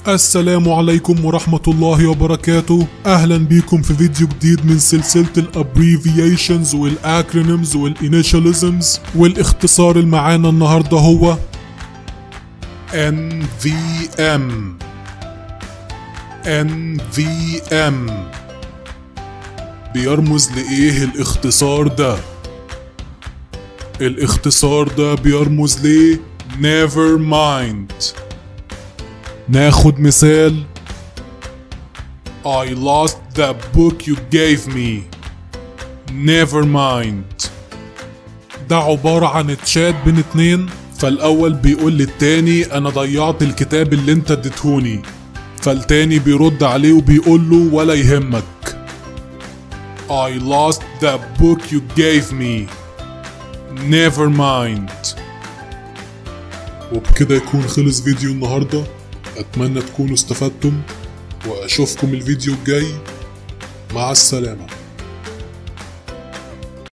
السلام عليكم ورحمة الله وبركاته أهلا بيكم في فيديو جديد من سلسلة الابريفيشنز والاكرونيمز والانيشاليزمز والاختصار اللي معانا النهاردة هو NVM NVM بيرمز لإيه الاختصار ده؟ الاختصار ده بيرمز ل never mind ناخد مثال I lost the book you gave me never mind ده عبارة عن تشات بين اتنين فالأول بيقول للتاني أنا ضيعت الكتاب اللي انت اديتهوني فالتاني بيرد عليه وبيقول له ولا يهمك I lost the book you gave me never mind وبكده يكون خلص فيديو النهارده اتمنى تكونوا استفدتم واشوفكم الفيديو الجاي مع السلامه